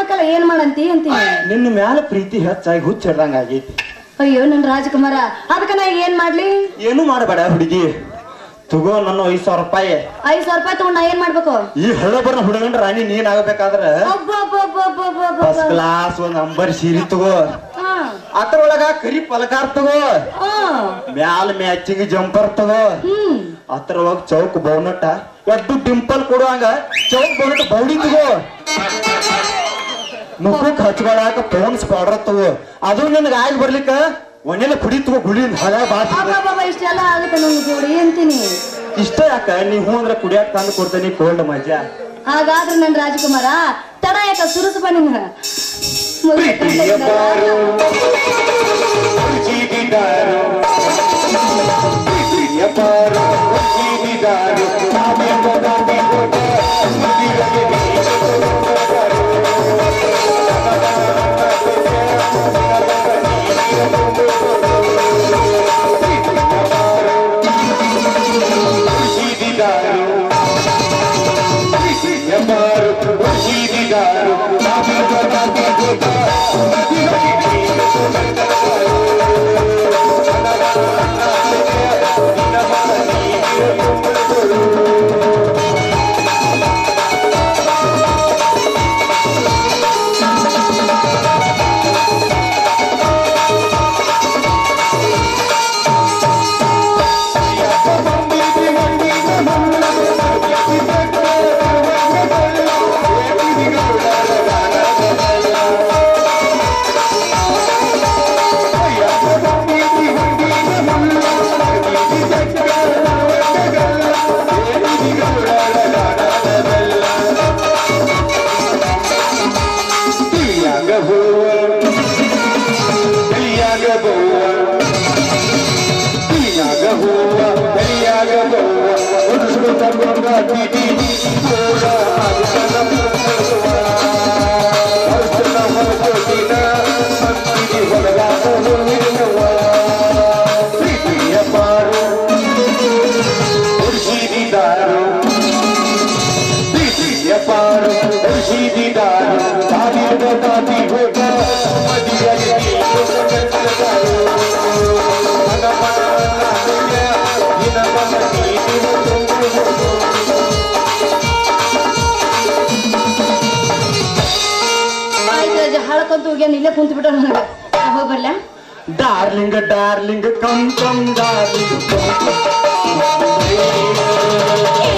ಮಾಡ್ಬೇಕಲ್ಲ ಏನ್ ಮಾಡಂತಿ ಅಂತೀನಿ ನಿನ್ನ ಮ್ಯಾಲ ಪ್ರೀತಿ ಹೆಚ್ಚಾಗಿ ಹುಚ್ಚಿಡ್ದಂಗ ಆಗೈತಿ ಅಯ್ಯೋ ನನ್ ರಾಜಕುಮಾರ ಅದಕ್ಕ ನಾ ಈಗ ಏನ್ ಮಾಡ್ಲಿ ಏನು ಮಾಡಬೇಡ ಹುಡುಗಿ ತಗೋ ನನ್ನ ಐದ್ ಸಾವಿರ ರೂಪಾಯಿ ಐದ್ ಸಾವಿರ ರೂಪಾಯಿ ತಗೊಂಡ್ ನಾ ಏನ್ ಮಾಡ್ಬೇಕು ಈ ಹಳ್ಳಬರ್ನ ಹುಡುಗನ್ ರಾಣಿ ನೀನ್ ಆಗಬೇಕಾದ್ರ ಅಬ್ಬ ಅಬ್ಬ ಅಬ್ಬ ಅಬ್ಬ ಅಬ್ಬ ಅಬ್ಬ ಫಸ್ಟ್ ಅಬ್ಬ. ಕ್ಲಾಸ್ ಒಂದ್ ಅಂಬರ್ ಸೀರೆ ತಗೋ ಹಾ ಅದ್ರೊಳಗ ಕರಿ ಪಲಕಾರ ತಗೋ ಹಾ ಮ್ಯಾಲ ಮ್ಯಾಚಿಂಗ್ ಜಂಪರ್ ತಗೋ ಹ್ಮ್ ಅದ್ರೊಳಗ ಚೌಕ್ ಬೌನಟ ಎದ್ದು ಡಿಂಪಲ್ ಕೊಡುವಂಗ ಚೌಕ್ ಬೌನಟ್ ಬೌಡಿ ತಗೋ ಮುಖಕ್ಕೆ ಹಚ್ಕೊಳಾಕ ಪೋನ್ಸ್ ಪೌಡರ್ ತಗೋ ಅದು ನಿನಗ ಆಗಿ ಬರ್ಲಿಕ್ಕ ಒಣ್ಣೆಲ್ಲ ಕುಡಿ ತಗೋ ಗುಳಿ ಹಳ ಬಾ ಅಬ್ಬ ಅಬ್ಬ ಅಬ್ಬ, ಇಷ್ಟೆಲ್ಲ ಆಗುತ್ತೆ ನನ್ ಜೋಡಿ ಅಂತೀನಿ ಇಷ್ಟ ಯಾಕ ನೀ ಹೂ ಅಂದ್ರೆ ಕುಡಿಯಾಕ ತಂದು ಕೊಡ್ತೇನೆ ಕೋಲ್ಡ್ ಮಜಾ ಹಾಗಾದ್ರೆ ನನ್ ರಾಜಕುಮಾರ ತಡ ಯಾಕ ಸುರುಸು ಬಾ ನಿನ್ನ ಪ್ರೀತಿಯ ಬಾರೋ, ಜೀವಿದಾರೋ. ಪ್ರೀತಿಯ ಬಾರೋ, ಜೀವಿದಾರೋ. ನಾವೆಲ್ಲ ನಂಬಿಕೊಂಡ ಮುದಿರಲಿ ಜೀವಿದಾರೋ. ಪ್ರೀತಿಯ ಬಾರೋ, ಜೀವಿದಾರೋ. ನಾವೆಲ್ಲ ನಂಬಿಕೊಂಡ ತಿಳಿಯಾಗ ಹೋವ ತಿಳಿಯಾಗ ಬೋವ ತಿಳಿಯಾಗ ಹೋವ ತಿಳಿಯಾಗ ಬೋವ ಒಡಿಸ್ಕೊ ತಗೊಂಡ ಟಿಟಿ ಕೋಡ ಮಗನ ಮುತ್ತುವ. ಹೊಸ್ತನ ಹೊರಕೊಟ್ಟಿನ ಸಂತಿಗೆ ಹೊರಗಾದ ಹೋಗಿರುವ. ಪ್ರೀತಿಯ ಪಾರು ಉರ್ಜಿದಿದಾರು ಪ್ರೀತಿಯ ಪಾರು ಉರ್ಜಿದಿದಾರು ಸಾವಿರದ ತಾತಿ ಹೋಗ ಮದಿಯಲ್ಲಿ ನೀರು ಮನ ಮನ ನಾನುಯ ನಿನ ಮನ ನೀರು ಆಯ್ತು ಹಳಕಂತ ಹೋಗ್ಯಾನ ಇಲ್ಲೇ ಕುಂತು ಬಿಟ್ಟ ನನಗೆ ಹೋಗಿ ಬರ್ಲ darling darling come come darling come come